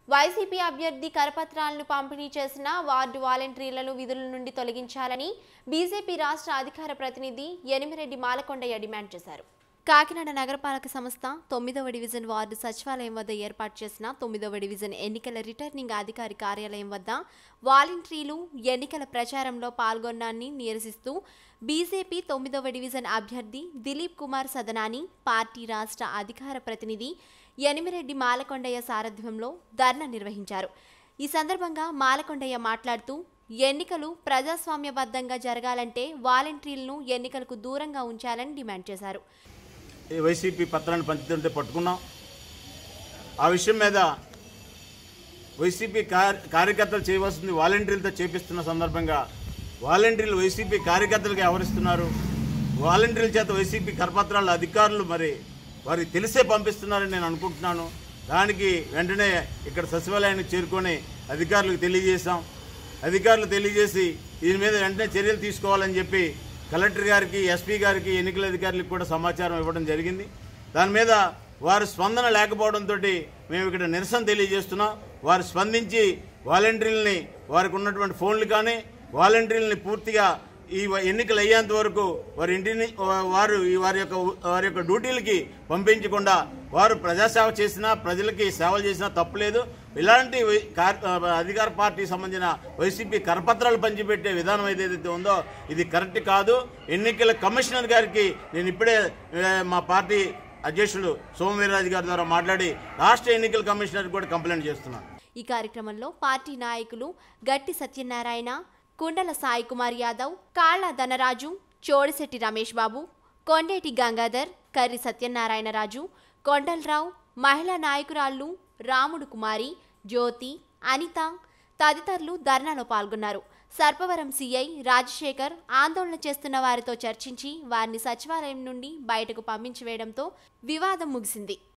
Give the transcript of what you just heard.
YCP అభ్యర్థి కరపత్రాలను పంపిణీ చేసిన వార్డు వాలంటీర్లను విధుల నుండి తొలగించాలని బీజేపీ రాష్ట్ర అధికార ప్రతినిధి ఎనిమిరెడ్డి మాలకొండయ్య డిమాండ్ చేశారు కాకినాడ నగరపాలక సంస్థ తొమ్మిదవ డివిజన్ వార్డు సచివాలయం వద్ద ఏర్పాటు చేసిన తొమ్మిదవ డివిజన్ ఎన్నికల రిటర్నింగ్ అధికారి కార్యాలయం వద్ద వాలంటీర్లు ఎన్నికల ప్రచారంలో పాల్గొన్నాన్ని నిరసిస్తూ బీజేపీ తొమ్మిదవ డివిజన్ అభ్యర్థి దిలీప్ కుమార్ సదనాని పార్టీ రాష్ట్ర అధికార ప్రతినిధి యనిమిరెడ్డి మాలకొండయ్య సారథ్యంలో ధర్నా నిర్వహించారు ఈ సందర్భంగా మాలకొండయ్య మాట్లాడుతూ ఎన్నికలు ప్రజాస్వామ్యబద్ధంగా జరగాలంటే వాలంటీర్లను ఎన్నికలకు దూరంగా ఉంచాలని డిమాండ్ చేశారు ఈ వైసీపీ పత్రాన్ని పంచుతుంటే పట్టుకున్నాం ఆ విషయం మీద వైసీపీ కార్ కార్యకర్తలు చేయవలసింది వాలంటీర్లతో చేపిస్తున్న సందర్భంగా వాలంటీర్లు వైసీపీ కార్యకర్తలకు వ్యవహరిస్తున్నారు వాలంటీర్ల చేత వైసీపీ కరపత్రాల అధికారులు మరి వారికి తెలిసే పంపిస్తున్నారని నేను అనుకుంటున్నాను దానికి వెంటనే ఇక్కడ సచివాలయానికి చేరుకొని అధికారులకు తెలియజేశాం అధికారులు తెలియజేసి దీని మీద వెంటనే చర్యలు తీసుకోవాలని చెప్పి కలెక్టర్ గారికి ఎస్పీ గారికి ఎన్నికల అధికారులకు కూడా సమాచారం ఇవ్వడం జరిగింది దాని మీద వారు స్పందన లేకపోవడంతో మేము ఇక్కడ నిరసన తెలియజేస్తున్నాం వారు స్పందించి వాలంటీర్లని వారికి ఉన్నటువంటి ఫోన్లు కానీ వాలంటీర్లని పూర్తిగా ఈ వ- ఎన్నికలు అయ్యేంత వరకు వారి ఇంటిని వా- వారు ఈ వారి యొక్క వారి యొక్క డ్యూటీలకి పంపించకుండా వారు ప్రజాసేవ చేసినా ప్రజలకి సేవలు చేసినా తప్పులేదు ఇలాంటి వై- కార్- ఆ, అధికార పార్టీకి సంబంధించిన వైసీపీ కరపత్రాలు పంచిపెట్టే విధానం ఏదైతే ఉందో ఇది కరెక్ట్ కాదు ఎన్నికల కమిషనర్ గారికి నేను ఇప్పుడే ఆ, మా పార్టీ అధ్యక్షుడు సోమవీర్రాజు గారి ద్వారా మాట్లాడి రాష్ట్ర ఎన్నికల కమిషనర్ కూడా కంప్లైంట్ చేస్తున్నాను ఈ కార్యక్రమంలో పార్టీ నాయకులు గట్టి సత్యనారాయణ కుండల సాయి కుమార్ యాదవ్ కాళ్ల ధనరాజు చోడిశెట్టి రమేష్ బాబు కొండేటి గంగాధర్ కర్రి సత్యనారాయణ రాజు కొండలరావు మహిళా నాయకురాళ్లు రాముడు కుమారి జ్యోతి అనిత తదితరులు ధర్నాలో పాల్గొన్నారు సర్పవరం సీఐ రాజశేఖర్ ఆందోళన చేస్తున్న వారితో చర్చించి వారిని సచివాలయం నుండి బయటకు పంపించివేయడంతో వివాదం ముగిసింది